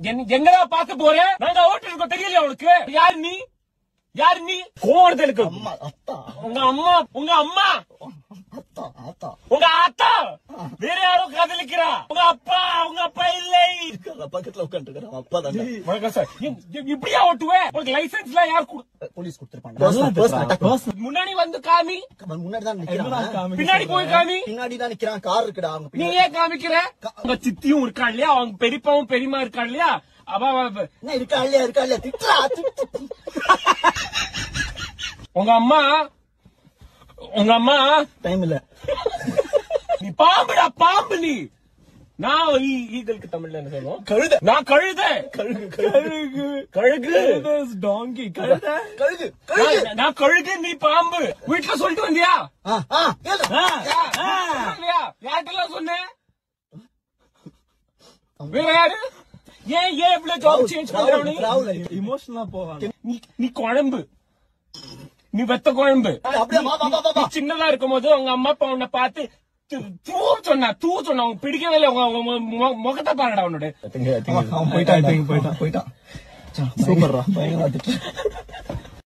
என்- எங்கடா பார்க்க போற நாங்க ஓட்டு இருக்கோம் தெரியலையா உனக்கு யாரு நீ யாரு நீ கோவணத்துல இருக்கு அம்மா அத்தா உங்க அம்மா உங்க அம்மா அத்தா அத்தா உங்க அத்தா வேற யாரோ காதலிக்கிறா உங்க அப்பா உங்க அப்பா இல்லை இருக்காங்க பக்கத்துல உட்காந்துருக்கான் அப்பா தானே வணக்கம் சார் இ- இ- இப்படியா ஓட்டுவேன் உங்களுக்கு லைசன்ஸ்ல யார் கொடு- போலீஸ் கொடுத்துருப்பாங்க முன்னாடி வந்து காமி முன்னாடி தான் நிக்கிறான் பின்னாடி போய் காமி பின்னாடி தான் நிக்கிறான் கார் இருக்குடா அவங்க நீ பின்னாடி ஏன் காமிக்கிற உங்க சித்தியும் இருக்கா இல்லையா அவங்க பெரியப்பாவும் பெரியமா இருக்கா இல்லையா அவ அவ- என்ன இருக்கா இல்லையா இருக்கா இல்லையா திட்டுறா திட்டு உங்க அம்மா உங்க அம்மா டைம் இல்ல நீ பாம்புடா பாம்பு நீ நான் ஈ- ஈகளுக்கு தமிழ்ல என்ன சொல்லுவோம் கழுத நான் கழுத கழுகு கழுகு கழுகு டாங்கி கழுத கழுகு கழுகு நான் நான் கழுகு நீ பாம்பு வீட்டுல சொல்லிட்டு வந்தியா ஆ, ஆ, கேளு. இல்லையா யார்கிட்டலாம் சொன்னேன் வேற யாரு ஏன் ஏன் இவ்வளவு ஜாப் சேஞ்ச் பண்ற ராகுல், நீ? ராகுல். இமோஷனலா போவாங்க நீ நீ குழம்பு நீ வெத்த குழம்பு அப்படியே வா, வா, வா, வா, நீ வா. சின்னதா இருக்கும் போது உங்க அம்மா அப்பா உன்னை பார்த்து து- தூ சொன்னா தூ சொன்னா உனக்கு பிடிக்கவே இல்லை உங்க- உங்க மு- மு- முகத்தை பாருடா உன்னோட அவன் போயிட்டான் போயிட்டான் போயிட்டான் சூப்பர்ரா பயங்கரமா திட்டு